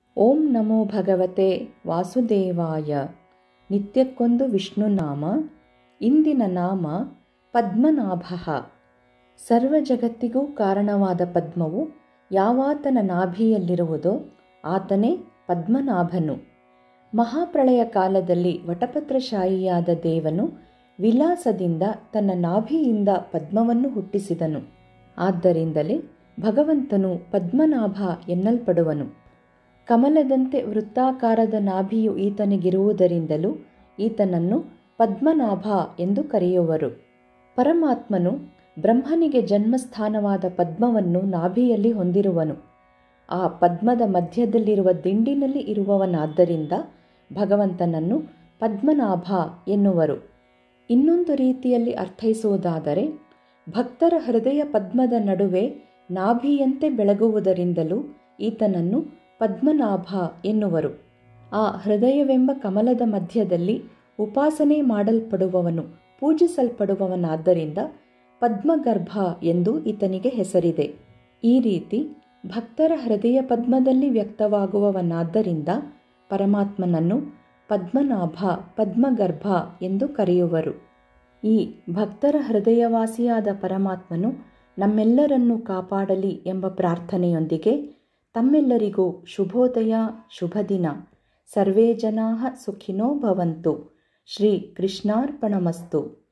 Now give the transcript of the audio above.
ಓಂ ನಮೋ ಭಗವತೆ ವಾಸುದೇವಾಯ ನಿತ್ಯಕ್ಕೊಂದು ವಿಷ್ಣುನಾಮ ಇಂದಿನ ನಾಮ ಪದ್ಮನಾಭ ಸರ್ವ ಜಗತ್ತಿಗೂ ಕಾರಣವಾದ ಪದ್ಮವು ಯಾವಾತನ ನಾಭಿಯಲ್ಲಿರುವುದೋ ಆತನೇ ಪದ್ಮನಾಭನು ಮಹಾಪ್ರಳಯ ಕಾಲದಲ್ಲಿ ವಟಪತ್ರಶಾಹಿಯಾದ ದೇವನು ವಿಲಾಸದಿಂದ ತನ್ನ ನಾಭಿಯಿಂದ ಪದ್ಮವನ್ನು ಹುಟ್ಟಿಸಿದನು ಆದ್ದರಿಂದಲೇ ಭಗವಂತನು ಪದ್ಮನಾಭ ಎನ್ನಲ್ಪಡುವನು ಕಮಲದಂತೆ ವೃತ್ತಾಕಾರದ ನಾಭಿಯು ಈತನಿಗಿರುವುದರಿಂದಲೂ ಈತನನ್ನು ಪದ್ಮನಾಭ ಎಂದು ಕರೆಯುವರು ಪರಮಾತ್ಮನು ಬ್ರಹ್ಮನಿಗೆ ಜನ್ಮಸ್ಥಾನವಾದ ಪದ್ಮವನ್ನು ನಾಭಿಯಲ್ಲಿ ಹೊಂದಿರುವನು ಆ ಪದ್ಮದ ಮಧ್ಯದಲ್ಲಿರುವ ದಿಂಡಿನಲ್ಲಿ ಇರುವವನಾದ್ದರಿಂದ ಭಗವಂತನನ್ನು ಪದ್ಮನಾಭ ಎನ್ನುವರು ಇನ್ನೊಂದು ರೀತಿಯಲ್ಲಿ ಅರ್ಥೈಸುವುದಾದರೆ ಭಕ್ತರ ಹೃದಯ ಪದ್ಮದ ನಡುವೆ ನಾಭಿಯಂತೆ ಬೆಳಗುವುದರಿಂದಲೂ ಈತನನ್ನು ಪದ್ಮನಾಭ ಎನ್ನುವರು ಆ ಹೃದಯವೆಂಬ ಕಮಲದ ಮಧ್ಯದಲ್ಲಿ ಉಪಾಸನೆ ಮಾಡಲ್ಪಡುವವನು ಪೂಜಿಸಲ್ಪಡುವವನಾದ್ದರಿಂದ ಪದ್ಮಗರ್ಭ ಎಂದು ಈತನಿಗೆ ಹೆಸರಿದೆ ಈ ರೀತಿ ಭಕ್ತರ ಹೃದಯ ಪದ್ಮದಲ್ಲಿ ವ್ಯಕ್ತವಾಗುವವನಾದ್ದರಿಂದ ಪರಮಾತ್ಮನನ್ನು ಪದ್ಮನಾಭ ಪದ್ಮಗರ್ಭ ಎಂದು ಕರೆಯುವರು ಈ ಭಕ್ತರ ಹೃದಯವಾಸಿಯಾದ ಪರಮಾತ್ಮನು ನಮ್ಮೆಲ್ಲರನ್ನೂ ಕಾಪಾಡಲಿ ಎಂಬ ಪ್ರಾರ್ಥನೆಯೊಂದಿಗೆ ತಮ್ಮೆಲ್ಲರಿಗೂ ಶುಭೋದಯ ಶುಭ ದಿನ ಸರ್ವೇ ಜನಾ ಸುಖಿನೋ ಭವಂತು ಶ್ರೀ ಕೃಷ್ಣಾರ್ಪಣಮಸ್ತು